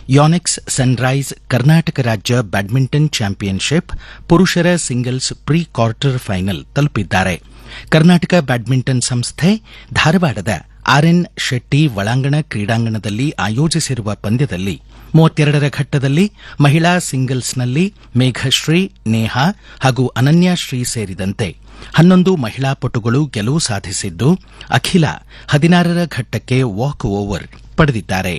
Yonex sunrise Karnataka ರಾಜ್ಯ badminton championship ಪುರುಷರ singles pre quarter final ತಲುಪಿದ್ದಾರೆ ಕರ್ನಾಟಕ ಬ್ಯಾಡ್ಮಿಂಟನ್ ಸಂಸ್ಥೆ ಧಾರವಾಡದ ಆರ್ಎನ್ ಶೆಟ್ಟಿ ಒಳಾಂಗಣ ಕ್ರೀಡಾಂಗಣದಲ್ಲಿ ಆಯೋಜಿಸಿರುವ ಪಂದ್ಯದಲ್ಲಿ ಮೂವತ್ತೆರಡರ ಘಟ್ಟದಲ್ಲಿ ಮಹಿಳಾ ಸಿಂಗಲ್ಸ್ನಲ್ಲಿ ಮೇಘಶ್ರೀ ನೇಹಾ ಹಾಗೂ ಅನನ್ಯಾಶ್ರೀ ಸೇರಿದಂತೆ ಹನ್ನೊಂದು ಮಹಿಳಾ ಪಟುಗಳು ಗೆಲುವು ಸಾಧಿಸಿದ್ದು ಅಖಿಲ ಹದಿನಾರರ ಘಟ್ಟಕ್ಕೆ ವಾಕ್ ಓವರ್ ಪಡೆದಿದ್ದಾರೆ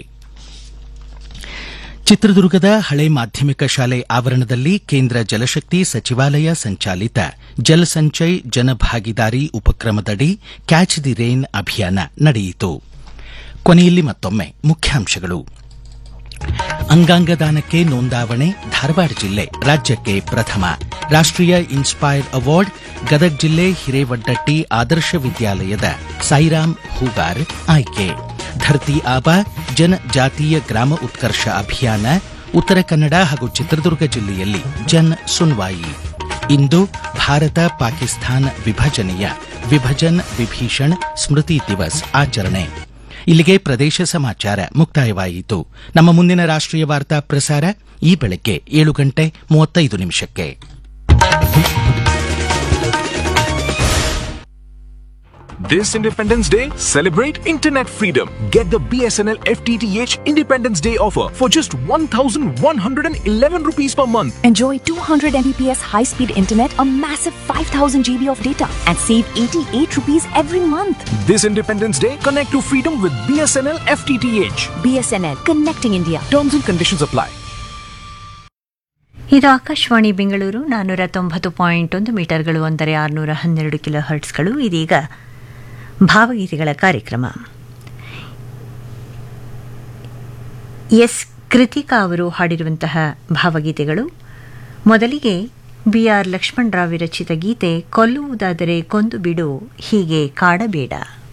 ಚಿತ್ರದುರ್ಗದ ಹಳೆ ಮಾಧ್ಯಮಿಕ ಶಾಲೆ ಆವರಣದಲ್ಲಿ ಕೇಂದ್ರ ಜಲಶಕ್ತಿ ಸಚಿವಾಲಯ ಸಂಚಾಲಿತ ಜಲ್ ಸಂಚಯ್ ಜನಭಾಗಿದಾರಿ ಉಪಕ್ರಮದಡಿ ಕ್ಯಾಚ್ ದಿ ರೇನ್ ಅಭಿಯಾನ ನಡೆಯಿತು ಕೊನೆಯಲ್ಲಿ ಮತ್ತೊಮ್ಮೆ ಮುಖ್ಯಾಂಶಗಳು ಅಂಗಾಂಗ ದಾನಕ್ಕೆ ನೋಂದಾವಣೆ ಧಾರವಾಡ ಜಿಲ್ಲೆ ರಾಜ್ಯಕ್ಕೆ ಪ್ರಥಮ ರಾಷ್ಟೀಯ ಇನ್ಸ್ಪೈರ್ ಅವಾರ್ಡ್ ಗದಗ ಜಿಲ್ಲೆ ಹಿರೇವಡ್ಡಟ್ಟಿ ಆದರ್ಶ ವಿದ್ಯಾಲಯದ ಸಾಯಿರಾಮ್ ಹೂಗಾರ್ ಆಯ್ಕೆ ಧರ್ತಿ ಆಬಾ ಜನಜಾತೀಯ ಗ್ರಾಮ ಉತ್ಕರ್ಷ ಅಭಿಯಾನ ಉತ್ತರ ಕನ್ನಡ ಹಾಗೂ ಚಿತ್ರದುರ್ಗ ಜಿಲ್ಲೆಯಲ್ಲಿ ಜನ್ ಸುನ್ವಾಯಿ ಇಂದು ಭಾರತ ಪಾಕಿಸ್ತಾನ ವಿಭಜನೆಯ ವಿಭಜನ್ ವಿಭೀಷಣ್ ಸ್ಮೃತಿ ದಿವಸ್ ಆಚರಣೆ ಇಲ್ಲಿಗೆ ಪ್ರದೇಶ ಸಮಾಚಾರ ಮುಕ್ತಾಯವಾಯಿತು ನಮ್ಮ ಮುಂದಿನ ರಾಷ್ಟೀಯ ವಾರ್ತಾ ಪ್ರಸಾರ ಈ ಬೆಳಗ್ಗೆ ಏಳು ಗಂಟೆ ಮೂವತ್ತೈದು ನಿಮಿಷಕ್ಕೆ This Independence Day, celebrate internet freedom. Get the BSNL FTTH Independence Day offer for just 1111 rupees per month. Enjoy 200 Mbps high-speed internet, a massive 5000 GB of data, and save 88 rupees every month. This Independence Day, connect to freedom with BSNL FTTH. BSNL, connecting India. Terms and conditions apply. ಇದು ಆಕಾಶವಾಣಿ ಬೆಂಗಳೂರು ನಾನ್ನೂರ ತೊಂಬತ್ತು point ಒಂದು ಮೀಟರ್ಗಳು ಅಂದರೆ ಆರುನೂರ ಹನ್ನೆರಡು kilo ಹರ್ಟ್ಸ್ಗಳು ಇದೀಗ ಭಾವಗೀತೆಗಳ ಕಾರ್ಯಕ್ರಮ ಎಸ್ ಕೃತಿಕಾ ಅವರು ಹಾಡಿರುವಂತಹ ಭಾವಗೀತೆಗಳು ಮೊದಲಿಗೆ ಬಿ ಆರ್ ಲಕ್ಷ್ಮಣರಾವ್ ವಿರಚಿತ ಗೀತೆ ಕೊಲ್ಲುವುದಾದರೆ ಕೊಂದು ಬಿಡು ಹೀಗೆ ಕಾಡಬೇಡ